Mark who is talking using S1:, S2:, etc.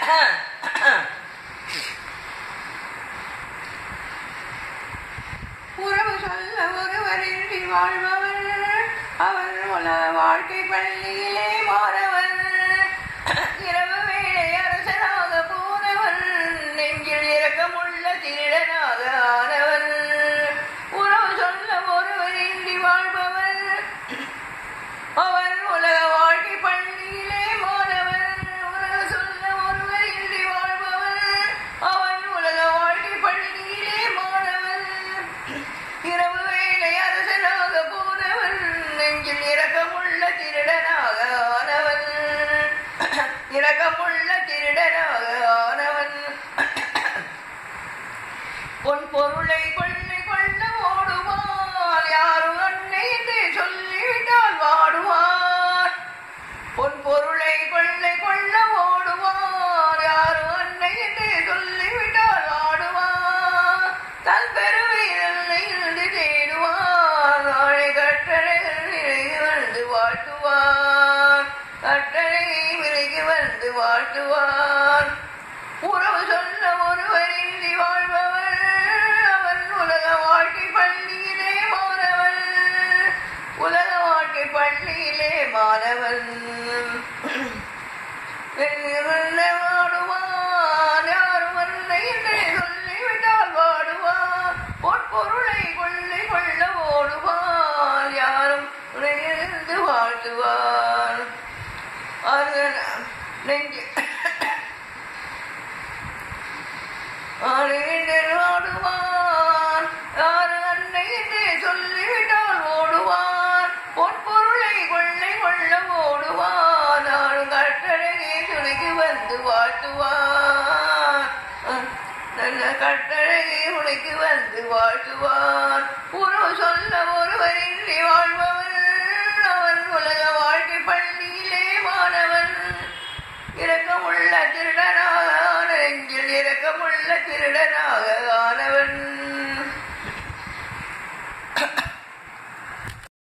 S1: உறவு சொல்ல ஒருவரின்றி வாழ்பவர் அவர் உல வாழ்க்கை பள்ளியிலே மாறவர் இரவு வேளை அரசனாக போனவர் நெஞ்சில் இரக்கமுள்ள திருடனாக ஆனவர் உறவு சொல்ல ஒருவரின்றி வாழ்பவர் அவர் உலக வாழ்க்கை பள்ளியிலே மாணவர் உலக சொல்ல ஒருவர் இன்றி வாழ்பவர் அவன் உலக வாழ்க்கை பள்ளியிலே மாணவர் இரவு வேளை அரசனாக போனவன் நெஞ்சில் இரக்கமுள்ள திருடனாக ஆனவன் இரக்கமுள்ள திருடனாக ஆனவன் பொன் பொருளை கொள்ளை கொள்ள ஓடுவார் யாரும் அன்னை என்று சொல்லிவிட்டால் வாடுவார் பொன் பொருளை கொள்ளை கொள்ள ஓடுவார் யாரும் அன்னை என்று சொல்லிவிட்டால் வாடுவார் தன் பெருமையை இருந்து தேடுவார் நாளை கட்டளைகள் விலகி வந்து வாழ்த்துவார் கட்டளை விலகி வந்து வாழ்த்துவார் உறவு சொன்ன ஒருவரின்றி வாழ்பவர் அவன் உலக வாழ்க்கை பள்ளியிலே மாணவன் உலக வாழ்க்கை பள்ளியிலே மாணவன் வாடுவான் யாரும் அன்னை என்றே சொல்லிவிட்டால் வாடுவான் பொற்பொருளை கொள்ளை கொள்ள ஓடுவான் யாரும் உடையிருந்து வாழ்த்துவான் அருகன நெஞ்சு ஆடுகின்றர் ஆடுவான் யாரு அன்னை என்றே சொல்லிவிட்டால் ஓடுவான் பொற்பொருளை கொள்ளை கொள்ள ஓடுவான் ஆடு கட்டளையை துணைக்கு வந்து வாழ்த்துவான் நல்ல கட்டளையை உனக்கு வந்து வாழ்த்துவான் உறவு சொல்ல ஒருவரின்றி வாழ்பவன் அவன் உலக வாழ்க்கை பள்ளியிலே மாணவன் இரக்கமுள்ள திருடனாக ஆன நெஞ்சில் இரக்கமுள்ள திருடனாக ஆனவன்